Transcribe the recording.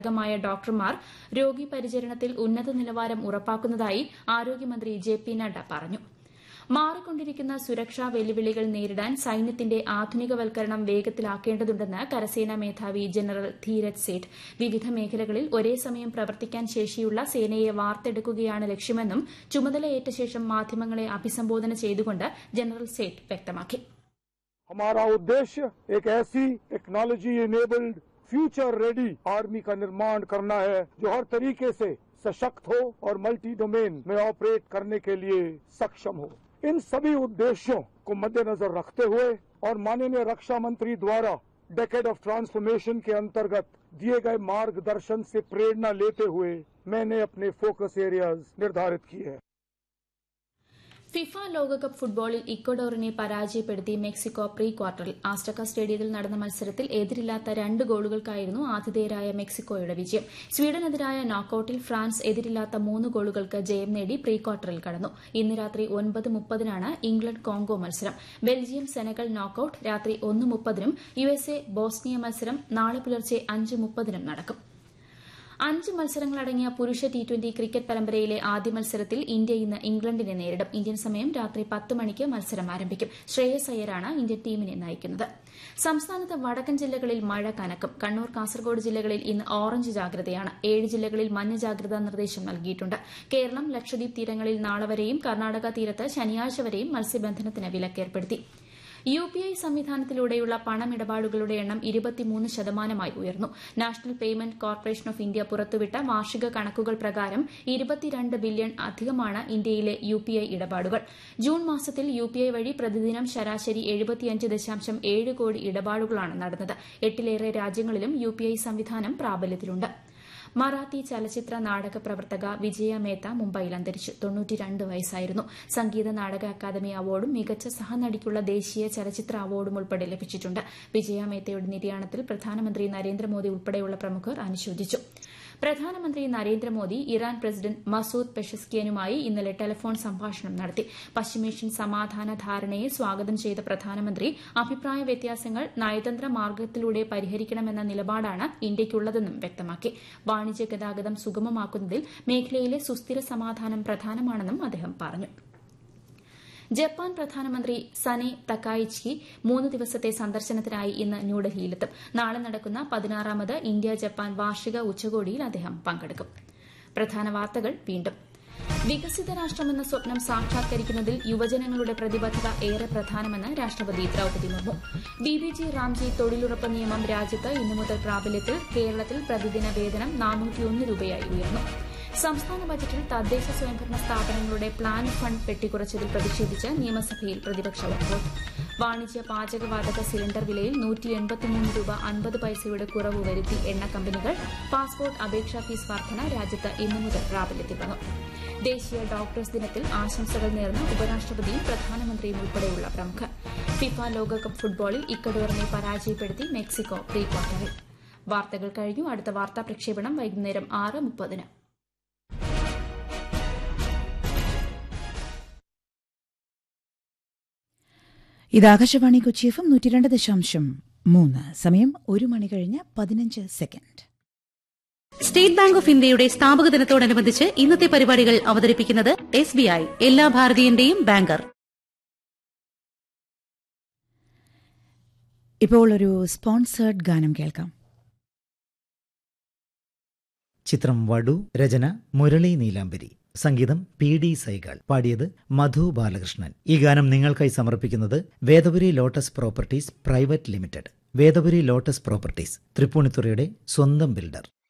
മായ ഡോക്ടർമാർ രോഗി പരിചരണത്തിൽ ഉന്നത നിലവാരം ഉറപ്പാക്കുന്നതായി ആരോഗ്യമന്ത്രി ജെ പി നഡ്ഡ പറഞ്ഞു മാറിക്കൊണ്ടിരിക്കുന്ന സുരക്ഷാ വെല്ലുവിളികൾ നേരിടാൻ സൈന്യത്തിന്റെ ആധുനികവൽക്കരണം വേഗത്തിലാക്കേണ്ടതുണ്ടെന്ന് കരസേനാ മേധാവി ജനറൽ ധീരജ് സേഠ് വിവിധ മേഖലകളിൽ ഒരേ സമയം പ്രവർത്തിക്കാൻ ശേഷിയുള്ള സേനയെ വാർത്തെടുക്കുകയാണ് ലക്ഷ്യമെന്നും ചുമതലയേറ്റ ശേഷം മാധ്യമങ്ങളെ അഭിസംബോധന ചെയ്തുകൊണ്ട് ജനറൽ സേഠ് വ്യക്തമാക്കി हमारा उद्देश्य एक ऐसी technology enabled future ready army का निर्माण करना है जो हर तरीके से सशक्त हो और मल्टी डोमेन में ऑपरेट करने के लिए सक्षम हो इन सभी उद्देश्यों को मद्देनजर रखते हुए और माननीय रक्षा मंत्री द्वारा डेकेड ऑफ ट्रांसफॉर्मेशन के अंतर्गत दिए गए मार्गदर्शन से प्रेरणा लेते हुए मैंने अपने फोकस एरियाज निर्धारित किए हैं ഫിഫ ലോകകപ്പ് ഫുട്ബോളിൽ ഇക്വഡോറിനെ പരാജയപ്പെടുത്തി മെക്സിക്കോ പ്രീ ക്വാർട്ടറിൽ ആസ്റ്റക്ക സ്റ്റേഡിയത്തിൽ നടന്ന മത്സരത്തിൽ എതിരില്ലാത്ത രണ്ട് ഗോളുകൾക്കായിരുന്നു ആതിഥേയരായ മെക്സിക്കോയുടെ വിജയം സ്വീഡനെതിരായ നോക്കൌട്ടിൽ ഫ്രാൻസ് എതിരില്ലാത്ത മൂന്ന് ഗോളുകൾക്ക് ജയം നേടി പ്രീ ക്വാർട്ടറിൽ കടന്നു ഇന്ന് രാത്രി ഒൻപത് മുപ്പതിനാണ് ഇംഗ്ലണ്ട് കോങ്കോ മത്സരം ബെൽജിയം സെനഗൽ നോക്കൌട്ട് രാത്രി ഒന്ന് മുപ്പതിനും യുഎസ്എ ബോസ്നിയ മത്സരം നാളെ പുലർച്ചെ അഞ്ച് മുപ്പതിനും നടക്കും അഞ്ച് മത്സരങ്ങളടങ്ങിയ പുരുഷ ടി ട്വന്റി ക്രിക്കറ്റ് പരമ്പരയിലെ ആദ്യ മത്സരത്തിൽ ഇന്ത്യ ഇന്ന് ഇംഗ്ലണ്ടിനെ നേരിടും ഇന്ത്യൻ സമയം രാത്രി പത്ത് മണിക്ക് മത്സരം ആരംഭിക്കും ശ്രേയസ് അയ്യരാണ് ഇന്ത്യൻ ടീമിനെ നയിക്കുന്നത് സംസ്ഥാനത്ത് വടക്കൻ ജില്ലകളിൽ മഴ കനക്കും കണ്ണൂർ കാസർഗോഡ് ജില്ലകളിൽ ഇന്ന് ഓറഞ്ച് ജാഗ്രതയാണ് ഏഴ് ജില്ലകളിൽ മഞ്ഞ ജാഗ്രതാ നിർദ്ദേശം നൽകിയിട്ടുണ്ട് കേരളം ലക്ഷദ്വീപ് തീരങ്ങളിൽ നാളെ വരെയും കർണാടക തീരത്ത് ശനിയാഴ്ച വരെയും മത്സ്യബന്ധനത്തിന് വിലക്കേർപ്പെടുത്തി യു പി ഐ സംവിധാനത്തിലൂടെയുള്ള പണമിടപാടുകളുടെ എണ്ണം ഇരുപത്തിമൂന്ന് ശതമാനമായി ഉയർന്നു national payment corporation of India പുറത്തുവിട്ട വാർഷിക കണക്കുകൾ പ്രകാരം ഇരുപത്തിരണ്ട് ബില്യൺ അധികമാണ് ഇന്ത്യയിലെ യു പി ഐ ഇടപാടുകൾ ജൂൺ മാസത്തിൽ യു പി ഐ വഴി പ്രതിദിനം ശരാശരി എഴുപത്തിയഞ്ച് ദശാംശം ഏഴ് കോടി ഇടപാടുകളാണ് നടന്നത് എട്ടിലേറെ രാജ്യങ്ങളിലും യു പി ഐ സംവിധാനം പ്രാബല്യത്തിലുണ്ട് മറാത്തി ചലച്ചിത്ര നാടക പ്രവർത്തക വിജയ മേത്ത മുംബൈയിൽ അന്തരിച്ചു തൊണ്ണൂറ്റിരണ്ട് വയസ്സായിരുന്നു സംഗീത നാടക അക്കാദമി അവാർഡും മികച്ച സഹനടിക്കുള്ള ദേശീയ ചലച്ചിത്ര അവാർഡും ഉൾപ്പെടെ ലഭിച്ചിട്ടുണ്ട് വിജയ മേത്തയുടെ നിര്യാണത്തിൽ പ്രധാനമന്ത്രി നരേന്ദ്രമോദി ഉൾപ്പെടെയുള്ള പ്രമുഖർ അനുശോചിച്ചു പ്രധാനമന്ത്രി നരേന്ദ്രമോദി ഇറാൻ പ്രസിഡന്റ് മസൂദ് പെഷസ്കിയനുമായി ഇന്നലെ ടെലിഫോൺ സംഭാഷണം നടത്തി പശ്ചിമേഷ്യൻ സമാധാന ധാരണയെ സ്വാഗതം ചെയ്ത പ്രധാനമന്ത്രി അഭിപ്രായ വ്യത്യാസങ്ങൾ നയതന്ത്ര മാർഗത്തിലൂടെ പരിഹരിക്കണമെന്ന നിലപാടാണ് ഇന്ത്യയ്ക്കുള്ളതെന്നും വ്യക്തമാക്കി വാണിജ്യ ഗതാഗതം സുഗമമാക്കുന്നതിൽ മേഖലയിലെ സുസ്ഥിര സമാധാനം പ്രധാനമാണെന്നും അദ്ദേഹം പറഞ്ഞു ജപ്പാൻ പ്രധാനമന്ത്രി സനെ തക്കായിച്ചി മൂന്ന് ദിവസത്തെ സന്ദർശനത്തിനായി ഇന്ന് ന്യൂഡൽഹിയിലെത്തും നാളെ നടക്കുന്ന പതിനാറാമത് ഇന്ത്യ ജപ്പാൻ വാർഷിക ഉച്ചകോടിയിൽ അദ്ദേഹം പങ്കെടുക്കും പ്രധാന വാർത്തകൾ വീണ്ടും വികസിത രാഷ്ട്രമെന്ന സ്വപ്നം സാക്ഷാത്കരിക്കുന്നതിൽ യുവജനങ്ങളുടെ പ്രതിബദ്ധത ഏറെ പ്രധാനമെന്ന് രാഷ്ട്രപതി Droupadi Murmu B B G Ramji തൊഴിലുറപ്പ് നിയമം രാജ്യത്ത് ഇന്നു മുതൽ പ്രാബല്യത്തിൽ കേരളത്തിൽ പ്രതിദിന വേതനം നാനൂറ്റിയൊന്ന് രൂപയായി ഉയർന്നു സംസ്ഥാന ബജറ്റിൽ തദ്ദേശ സ്വയംഭരണ സ്ഥാപനങ്ങളുടെ പ്ലാൻ ഫണ്ട് വെട്ടിക്കുറച്ചതിൽ പ്രതിഷേധിച്ച് നിയമസഭയിൽ പ്രതിപക്ഷ വാക്കൌട്ട് വാണിജ്യ പാചകവാതക സിലിണ്ടർ വിലയിൽ നൂറ്റി എൺപത്തിമൂന്ന് രൂപ അൻപത് പൈസയുടെ കുറവ് വരുത്തി എണ്ണ കമ്പനികൾ പാസ്പോർട്ട് അപേക്ഷാ ഫീസ് വർധന രാജ്യത്ത് ഇന്നു മുതൽ പ്രാബല്യത്തിൽ വന്നു ദേശീയ ഡോക്ടേഴ്സ് ദിനത്തിൽ ആശംസകൾ നേർന്ന ഉപരാഷ്ട്രപതിയും പ്രധാനമന്ത്രിയും ഉൾപ്പെടെയുള്ള പ്രമുഖർ ഫിഫ ലോകകപ്പ് ഫുട്ബോളിൽ ഇക്കഡോറിനെ പരാജയപ്പെടുത്തി മെക്സിക്കോ പ്രീ ക്വാർട്ടറിൽ വാർത്തകൾ കഴിഞ്ഞു അടുത്ത വാർത്താ പ്രക്ഷേപണം വൈകുന്നേരം ആറ് മുപ്പതിന് ഇത് ആകാശവാണി കൊച്ചി എഫ് എം നൂറ്റിരണ്ട് ദശാംശം മൂന്ന് സമയം ഒരു മണി കഴിഞ്ഞ് പതിനഞ്ച് സെക്കൻഡ് സ്റ്റേറ്റ് ബാങ്ക് ഓഫ് ഇന്ത്യയുടെ സ്ഥാപക ദിനത്തോടനുബന്ധിച്ച് ഇന്നത്തെ പരിപാടികൾ അവതരിപ്പിക്കുന്നത് എസ് ബി ഐ എല്ലാ ഭാരതീയന്റെയും ബാങ്കർ ഇപ്പോൾ ഒരു സ്പോൺസേർഡ് ഗാനം കേൾക്കാം ചിത്രം വടു രചന മുരളി നീലാംബരി സംഗീതം പി ഡി സൈകൾ പാടിയത് മധു ബാലകൃഷ്ണൻ ഈ ഗാനം നിങ്ങൾക്കായി സമർപ്പിക്കുന്നത് Vedapuri lotus properties private limited Vedapuri lotus properties തൃപ്പൂണിത്തുറയുടെ സ്വന്തം ബിൽഡർ